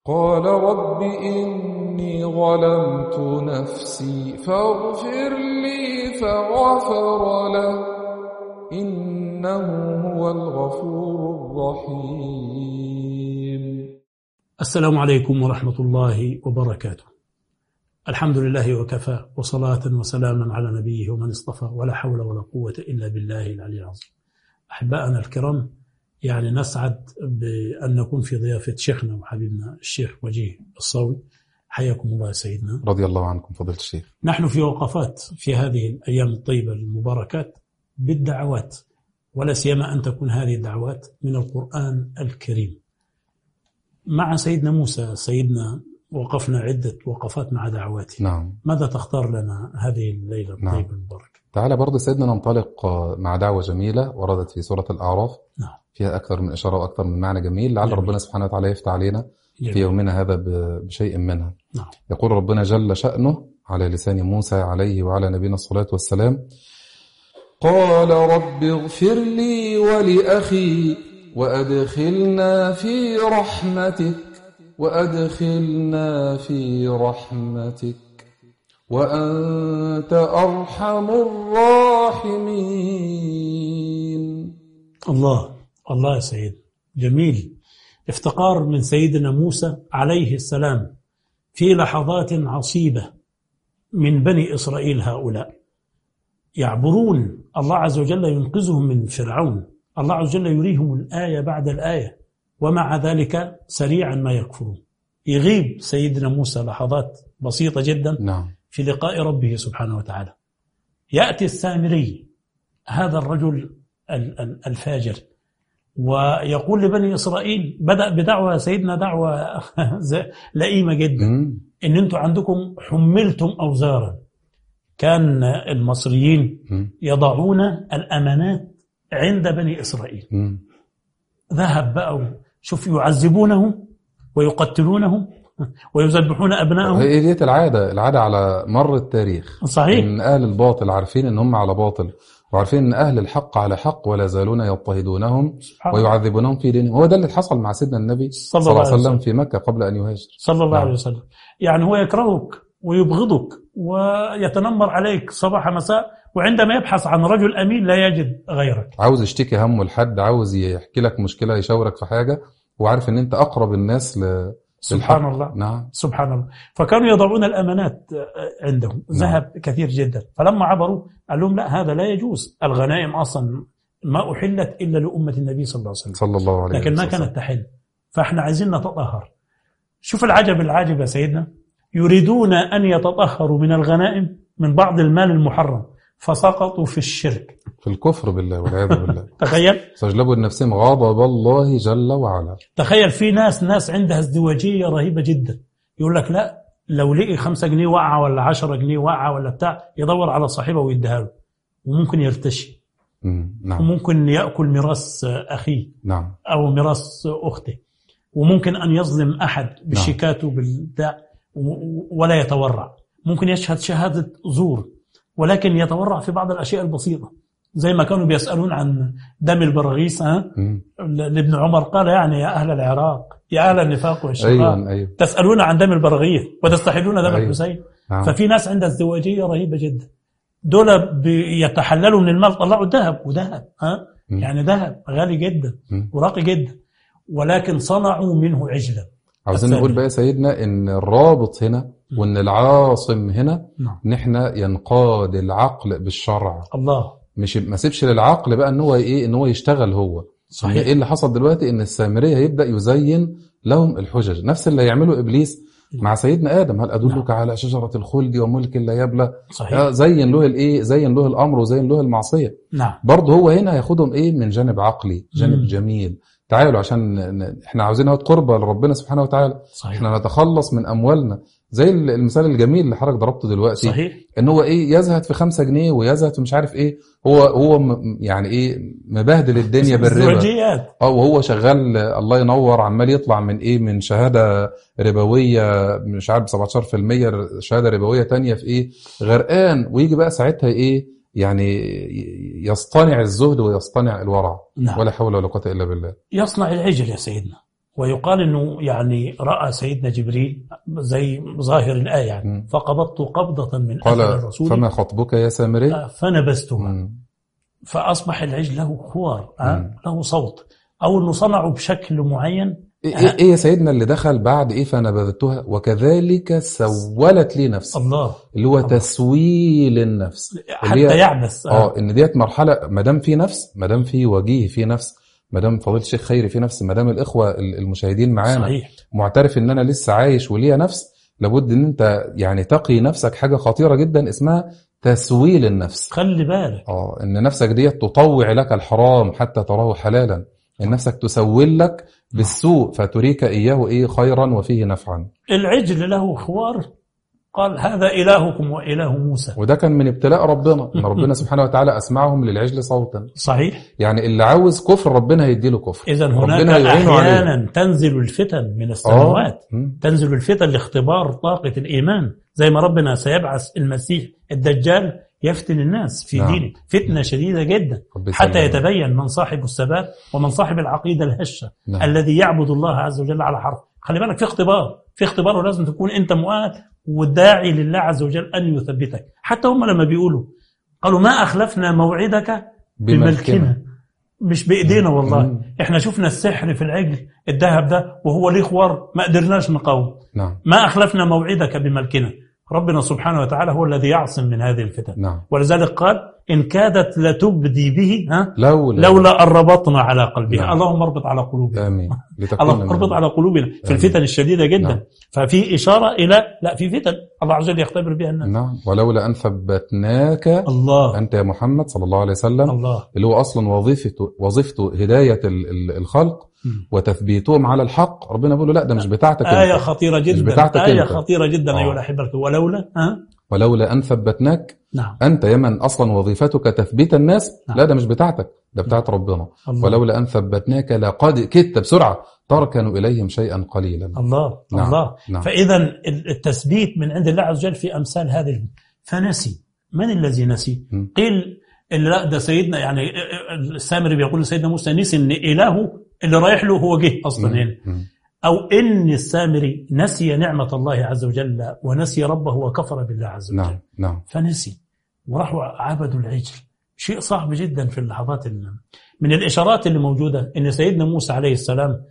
قال رب إني ظلمت نفسي فاغفر لي فغفر له إنه هو الغفور الرحيم السلام عليكم ورحمة الله وبركاته الحمد لله وكفى وصلاة وسلاما على نبيه ومن اصطفى ولا حول ولا قوة إلا بالله العلي العظيم أحبائنا الكرام يعني نسعد بأن نكون في ضيافة شيخنا وحبيبنا الشيخ وجيه الصاوي حياكم الله يا سيدنا رضي الله عنكم فضيلة الشيخ نحن في وقفات في هذه الأيام الطيبة المباركات بالدعوات ولا سيما أن تكون هذه الدعوات من القرآن الكريم مع سيدنا موسى سيدنا وقفنا عدة وقفات مع دعواته نعم ماذا تختار لنا هذه الليلة نعم. الطيبة المباركة تعالى برضه سيدنا ننطلق مع دعوة جميلة وردت في سورة الأعراف نعم فيها أكثر من إشارة وأكثر من معنى جميل لعل جميل. ربنا سبحانه وتعالى يفتح علينا في جميل. يومنا هذا ب- بشيء منها نعم يقول ربنا جل شأنه على لسان موسى عليه وعلى نبينا الصلاة والسلام قال رب اغفر لي ولأخي وأدخلنا في رحمتك وأدخلنا في رحمتك وأنت أرحم الراحمين الله الله يا سيد جميل افتقار من سيدنا موسى عليه السلام في لحظات عصيبة من بني إسرائيل هؤلاء يعبرون الله عز وجل ينقذهم من فرعون الله عز وجل يريهم الآية بعد الآية ومع ذلك سريعا ما يكفرون يغيب سيدنا موسى لحظات بسيطة جدا نعم في لقاء ربه سبحانه وتعالى يأتي السامري هذا الرجل ال- ال- الفاجر ويقول لبني إسرائيل بدأ بدعوة سيدنا دعوة زي- لئيمة جدا مم. إن أنتم عندكم حملتم أوزارا كان المصريين مم. يضعون الأمانات عند بني إسرائيل مم. ذهب بقى شوف يعذبونهم ويقتلونهم ويذبحون أبنائهم هي ديت العادة العادة على مر التاريخ صحيح إن أهل الباطل عارفين إن هم على باطل وعارفين إن أهل الحق على حق ولا زالون يضطهدونهم سبحان الله. ويعذبونهم في دينهم هو ده اللي حصل مع سيدنا النبي صلى صلى الله عليه وسلم وسلم. في مكة قبل أن يهاجر صلى الله نعم. عليه وسلم يعني هو يكرهك ويبغضك ويتنمر عليك صباح مساء وعندما يبحث عن رجل أمين لا يجد غيرك عاوز يشتكي همه لحد عاوز يحكي لك مشكلة يشاورك في حاجة وعارف ان انت اقرب الناس ل... سبحان للحق. الله نعم سبحان الله فكانوا يضعون الأمانات عندهم ذهب كثير جدا فلما عبروا قال لهم لا هذا لا يجوز الغنائم أصلا ما أحلت إلا لأمة النبي صلى الله عليه وسلم صلى الله عليه لكن ما وسلم كانت تحل فاحنا عايزين نتطهر شوف العجب العاجب يا سيدنا يريدون أن يتطهروا من الغنائم من بعض المال المحرم فسقطوا في الشرك في الكفر بالله والعياذ بالله تخيل فاجلبوا لنفسهم غضب الله جل وعلا تخيل في ناس ناس عندها ازدواجية رهيبة جدا يقول لك لا لو لقي خمسة جنيه واقعة ولا عشرة جنيه واقعة ولا بتاع يدور على صاحبه ويديها له وممكن يرتشي مم. نعم وممكن يأكل ميراث أخيه نعم أو ميراث أخته وممكن أن يظلم أحد بالشيكات وبالبتاع و- ولا يتورع ممكن يشهد شهادة زور ولكن يتورع في بعض الأشياء البسيطة زي ما كانوا بيسألون عن دم البراغيث ها مم. لابن عمر قال يعني يا أهل العراق يا أهل النفاق والشقاق ايوه ايوه تسألون عن دم البراغيث وتستحلون دم أيوة. الحسين نعم. ففي ناس عندها ازدواجية رهيبة جدا دول بيتحللوا من المال طلعوا ذهب وذهب ها مم. يعني ذهب غالي جدا مم. وراقي جدا ولكن صنعوا منه عجلا عاوزين الثاني. نقول بقى يا سيدنا ان الرابط هنا وان العاصم هنا نعم ان احنا ينقاد العقل بالشرع الله مش ما سيبش للعقل بقى ان هو ايه ان هو يشتغل هو إن صحيح ايه اللي حصل دلوقتي ان السامريه هيبدا يزين لهم الحجج نفس اللي يعمله ابليس مع سيدنا ادم هل ادلك على شجره الخلد وملك لا يبلى صحيح آه، زين له الايه زين له الامر وزين له المعصيه نعم برضه هو هنا هياخدهم ايه من جانب عقلي جانب مم. جميل تعالوا عشان ن- احنا عاوزين ناخد قربة لربنا سبحانه وتعالى صحيح احنا نتخلص من اموالنا زي المثال الجميل اللي حضرتك ضربته دلوقتي صحيح ان هو ايه يزهد في خمسة جنيه ويزهد في مش عارف ايه هو هو م- يعني ايه مبهدل الدنيا بالربا ازدواجيات اه وهو شغال الله ينور عمال يطلع من ايه من شهاده ربويه مش عارف 17% شهاده ربويه تانية في ايه غرقان ويجي بقى ساعتها ايه يعني يصطنع الزهد ويصطنع الورع نعم ولا حول ولا قوه الا بالله يصنع العجل يا سيدنا ويقال انه يعني راى سيدنا جبريل زي ظاهر الايه يعني مم. فقبضت قبضه من اثر قال الرسول فما خطبك يا سامري آه، فنبذتها مم. فاصبح العجل له خوار آه، مم. له صوت او انه صنعه بشكل معين ايه إيه- ايه يا سيدنا اللي دخل بعد ايه فنبذتها وكذلك سولت لي نفسي الله اللي هو تسويل النفس حتى اللي هي- يعبث اه ان ديت مرحله ما دام في نفس ما دام في وجيه في نفس ما دام فضيله الشيخ خيري في نفس ما دام الاخوه ال- المشاهدين معانا صحيح معترف ان انا لسه عايش وليا نفس لابد ان انت يعني تقي نفسك حاجه خطيره جدا اسمها تسويل النفس خلي بالك اه ان نفسك ديت تطوع لك الحرام حتى تراه حلالا ان نفسك تسول لك بالسوء فتريك اياه ايه خيرا وفيه نفعا العجل له خوار قال هذا الهكم واله موسى وده كان من ابتلاء ربنا ان ربنا سبحانه وتعالى اسمعهم للعجل صوتا صحيح يعني اللي عاوز كفر ربنا هيديله كفر اذا ربنا هناك يعينه عليه. احيانا تنزل الفتن من السماوات مم. تنزل الفتن لاختبار طاقة الإيمان زي ما ربنا سيبعث المسيح الدجال يفتن الناس في نعم. دينه فتنة شديدة جدا رب حتى يسلمك. يتبين من صاحب الثبات ومن صاحب العقيدة الهشة نعم. الذي يعبد الله عز وجل على حرف خلي بالك في اختبار في اختبار ولازم تكون أنت مؤهل والداعي لله عز وجل أن يثبتك حتى هم لما بيقولوا قالوا ما أخلفنا موعدك بملكنا مش بايدينا والله مم. احنا شفنا السحر في العجل الذهب ده وهو ليه خوار ما قدرناش نقاوم نعم ما اخلفنا موعدك بملكنا ربنا سبحانه وتعالى هو الذي يعصم من هذه الفتن نعم ولذلك قال ان كادت لتبدي به ها لولا لولا ان ربطنا على قلبها نعم. اللهم اربط على قلوبنا امين لتكون اللهم من- اربط على قلوبنا في آمين. الفتن الشديده جدا نعم. ففي اشاره الى لا في فتن الله عز وجل يختبر بها الناس نعم ولولا ان ثبتناك الله انت يا محمد صلى الله عليه وسلم الله اللي هو اصلا وظيفته وظيفته هدايه ال- ال- الخلق مم. وتثبيتهم على الحق ربنا بيقول له لا ده مش بتاعتك آية انت خطيرة جدا بتاعتك آية أنت. خطيرة جدا آه. أيها الأحبة ولولا ها ولولا ان ثبتناك نعم انت يا من اصلا وظيفتك تثبيت الناس نعم. لا ده مش بتاعتك ده بتاعت ربنا الله ولولا ان ثبتناك لقد كدت بسرعه تركنوا اليهم شيئا قليلا الله نعم. الله نعم. فإذا التثبيت من عند الله عز وجل في أمثال هذه فنسي من الذي نسي مم. قيل اللي لا ده سيدنا يعني السامري بيقول لسيدنا موسى نسي ان إلهه اللي رايح له هو جه أصلا هنا مم. أو إن السامري نسي نعمة الله عز وجل ونسي ربه وكفر بالله عز وجل نعم نعم فنسي وراحوا عبدوا العجل شيء صعب جدا في اللحظات اللي من الإشارات اللي موجودة إن سيدنا موسى عليه السلام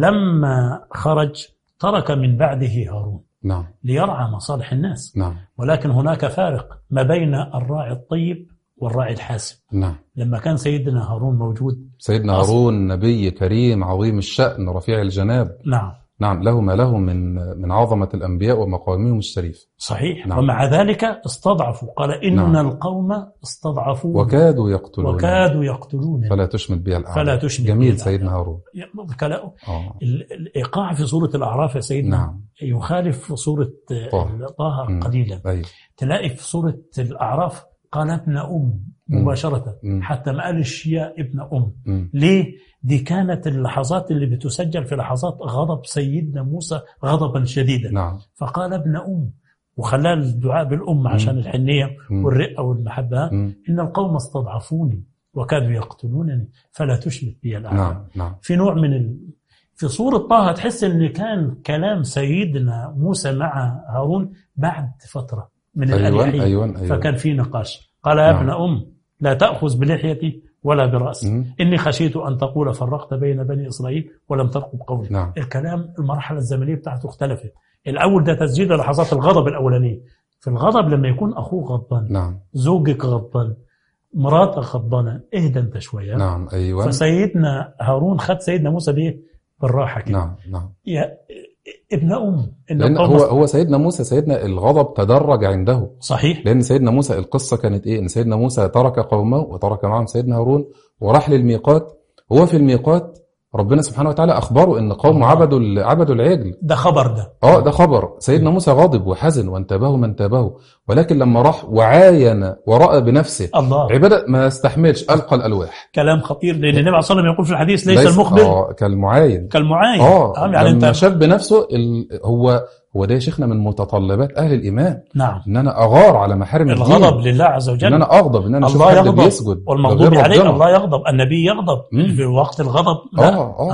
لما خرج ترك من بعده هارون نعم ليرعى مصالح الناس نعم ولكن هناك فارق ما بين الراعي الطيب والراعي الحاسب نعم لما كان سيدنا هارون موجود سيدنا أصل. هارون نبي كريم عظيم الشأن رفيع الجناب نعم نعم له ما له من من عظمة الأنبياء ومقامهم الشريف صحيح نعم. ومع ذلك استضعفوا قال إن نعم. القوم استضعفوا وكادوا يقتلون وكادوا يقتلون فلا تشمت بها الأعداء فلا تشمت بها جميل الأعداء. سيدنا هارون كلام آه. ال- الإيقاع في سورة الأعراف يا سيدنا نعم يخالف سورة طه. طه مم. قليلا أيوه تلاقي في سورة الأعراف قال ابن أم مم. مباشرة مم. حتى ما قالش يا ابن أم مم. ليه؟ دي كانت اللحظات اللي بتسجل في لحظات غضب سيدنا موسى غضبا شديدا نعم فقال ابن أم وخلاه الدعاء بالأم عشان الحنية مم. والرقة والمحبة مم. إن القوم استضعفوني وكادوا يقتلونني فلا تشمت بي الأعداء نعم نعم في نوع من ال... في سورة طه تحس ان كان كلام سيدنا موسى مع هارون بعد فترة من أيوة الأريحية أيوة أيوة فكان في نقاش قال يا نعم. ابن أم لا تأخذ بلحيتي ولا برأسي مم. إني خشيت أن تقول فرقت بين بني إسرائيل ولم ترقب قولي نعم الكلام المرحلة الزمنية بتاعته اختلفت الأول ده تسجيل لحظات الغضب الأولانية في الغضب لما يكون أخوه غضبان نعم زوجك غضبان مراتك غضبانة اهدى انت شوية نعم أيوة فسيدنا هارون خد سيدنا موسى بايه؟ بالراحه كده نعم نعم يا ابن ام ان لأن القوم هو هو سيدنا موسى سيدنا الغضب تدرج عنده صحيح لأن سيدنا موسى القصة كانت إيه؟ إن سيدنا موسى ترك قومه وترك معهم سيدنا هارون وراح للميقات هو في الميقات ربنا سبحانه وتعالى أخبره إن قومه الله. عبدوا ال- عبدوا العجل ده خبر ده اه ده خبر سيدنا موسى غاضب وحزن وانتبهه من انتبهه ولكن لما راح وعاين ورأى بنفسه الله عبادة ما استحملش ألقى الألواح كلام خطير لان النبي عليه الصلاه والسلام يقول في الحديث ليس, ليس- المخبر اه كالمعاين كالمعاين اه يعني لما انت شاف بنفسه ال... هو هو ده يا شيخنا من متطلبات أهل الإيمان نعم إن أنا أغار على محارم الغضب الدين لله عز إن وجل أنا أغضب إن أنا أشوف الله حد يغضب بيسجد والمغضوب لغير عليه ربنا. الله يغضب النبي يغضب مم. في وقت الغضب لا اه اه ها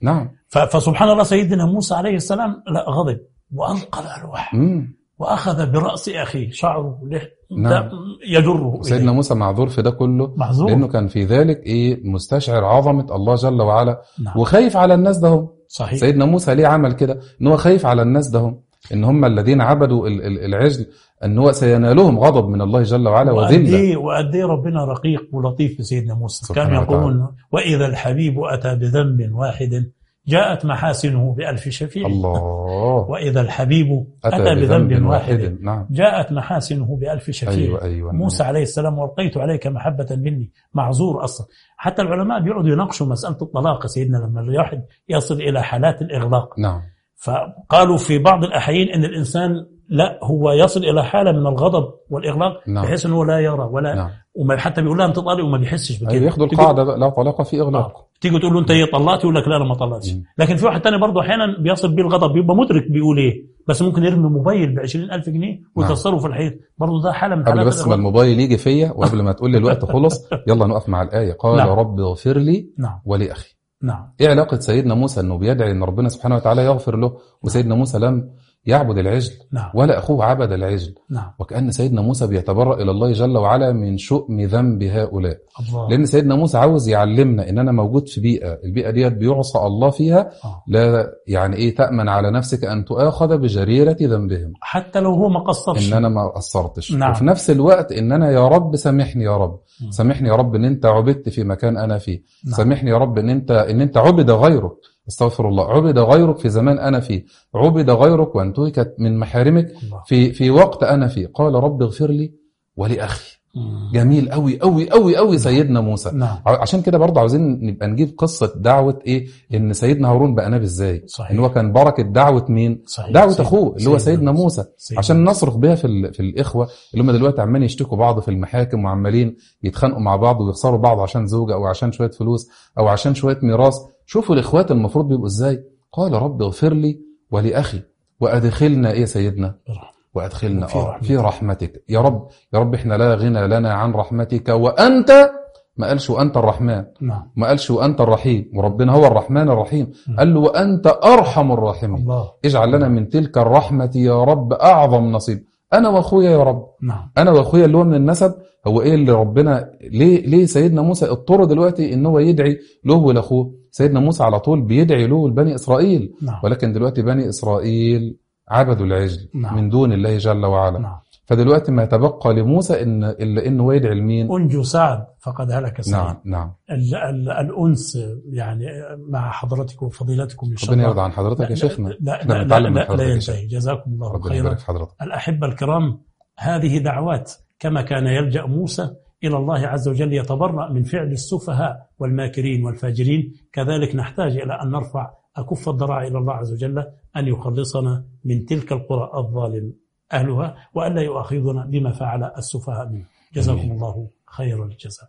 نعم ف- فسبحان الله سيدنا موسى عليه السلام لا غضب والقى الالواح مم. واخذ براس اخيه شعره له- نعم. ده يجره سيدنا إليه. موسى معذور في ده كله معذور لانه كان في ذلك ايه مستشعر عظمه الله جل وعلا نعم. وخايف على الناس ده هم صحيح سيدنا موسى ليه عمل كده ان هو خايف على الناس ده هم ان هم الذين عبدوا ال- ال- العجل ان هو سينالهم غضب من الله جل وعلا وقد وذله ايه وقد ايه ربنا رقيق ولطيف في سيدنا موسى كان سبحانه يقول واذا الحبيب اتى بذنب واحد جاءت محاسنه بألف شفيع الله وإذا الحبيب أتى بذنب واحد نعم جاءت محاسنه بألف شفيع ايوه ايوه موسى عليه السلام والقيت عليك محبة مني معذور أصلا حتى العلماء بيقعدوا يناقشوا مسألة الطلاق يا سيدنا لما الواحد يصل إلى حالات الإغلاق نعم فقالوا في بعض الأحيان أن الإنسان لا هو يصل إلى حالة من الغضب والإغلاق نعم. بحيث أنه لا يرى ولا نعم وما حتى بيقول لها أنت طالق وما بيحسش بكده أيوة ياخدوا تيجي- القاعده بقى لا طلاق في اغلاق آه. تيجي تقول له انت ايه طلقت يقول لك لا انا ما طلقتش مم. لكن في واحد تاني برضه احيانا بيصل بيه الغضب بيبقى مدرك بيقول ايه بس ممكن يرمي موبايل ب 20000 جنيه ويكسره في الحيط برضه ده حاله من قبل حالات بس ما الإغلاق. الموبايل يجي فيا وقبل ما تقول لي الوقت خلص يلا نقف مع الايه قال نعم. رب اغفر لي نعم ولاخي نعم ايه علاقه سيدنا موسى انه بيدعي ان ربنا سبحانه وتعالى يغفر له وسيدنا موسى لم يعبد العجل نعم ولا اخوه عبد العجل نعم وكأن سيدنا موسى بيتبرأ إلى الله جل وعلا من شؤم ذنب هؤلاء الله لأن سيدنا موسى عاوز يعلمنا إن أنا موجود في بيئة البيئة ديت بيعصى الله فيها آه. لا يعني إيه تأمن على نفسك أن تؤاخذ بجريرة ذنبهم حتى لو هو ما قصرش إن أنا ما قصرتش نعم. وفي نفس الوقت إن أنا يا رب سامحني يا رب مم. سامحني يا رب إن أنت عبدت في مكان أنا فيه نعم. سامحني يا رب إن أنت إن أنت عبد غيرك استغفر الله عبد غيرك في زمان أنا فيه عبد غيرك وانتهكت من محارمك الله في في وقت انا فيه قال رب اغفر لي ولاخي مم. جميل قوي قوي قوي قوي سيدنا موسى نعم ع- عشان كده برضه عاوزين نبقى نجيب قصه دعوه ايه ان سيدنا هارون بقى نبي ازاي صحيح. ان هو كان بركه دعوه مين صحيح دعوه سيدنا- اخوه اللي هو سيدنا موسى سيدنا عشان موسى. نصرخ بيها في ال- في الاخوه اللي هم دلوقتي عمالين يشتكوا بعض في المحاكم وعمالين يتخانقوا مع بعض ويخسروا بعض عشان زوجه او عشان شويه فلوس او عشان شويه ميراث شوفوا الاخوات المفروض بيبقوا ازاي قال رب اغفر لي ولاخي وادخلنا ايه يا سيدنا وادخلنا في آه رحمتك. في رحمتك يا رب يا رب احنا لا غنى لنا عن رحمتك وانت ما قالش وانت الرحمن نعم ما قالش وانت الرحيم وربنا هو الرحمن الرحيم مم. قال له وانت ارحم الراحمين الله اجعل لنا من تلك الرحمه يا رب اعظم نصيب انا واخويا يا رب نعم انا واخويا اللي هو من النسب هو ايه اللي ربنا ليه ليه سيدنا موسى اضطر دلوقتي ان هو يدعي له ولاخوه سيدنا موسى على طول بيدعي له لبني اسرائيل نعم ولكن دلوقتي بني اسرائيل عبدوا العجل نعم. من دون الله جل وعلا نعم فدلوقتي ما تبقى لموسى ان الا انه يدعي لمين أنجو سعد فقد هلك سعد نعم نعم ال- ال- الأنس يعني مع حضرتكم وفضيلتكم إن شاء ربنا الله يرضى عن حضرتك يا لا- شيخنا لا احنا لا بنتعلم من لا, لا حضرتك يا شيخ ينتهي جزاكم الله ربنا خيرا يبارك في حضرتك الأحبة الكرام هذه دعوات كما كان يلجأ موسى إلى الله عز وجل يتبرأ من فعل السفهاء والماكرين والفاجرين كذلك نحتاج إلى أن نرفع أكف الضراع إلى الله عز وجل أن يخلصنا من تلك القرى الظالم أهلها وألا يؤاخذنا بما فعل السفهاء منه جزاكم آمين. الله خير الجزاء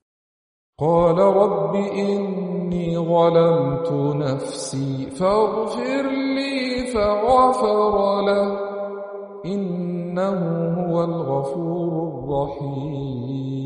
قال رب إني ظلمت نفسي فاغفر لي فغفر له إنه هو الغفور الرحيم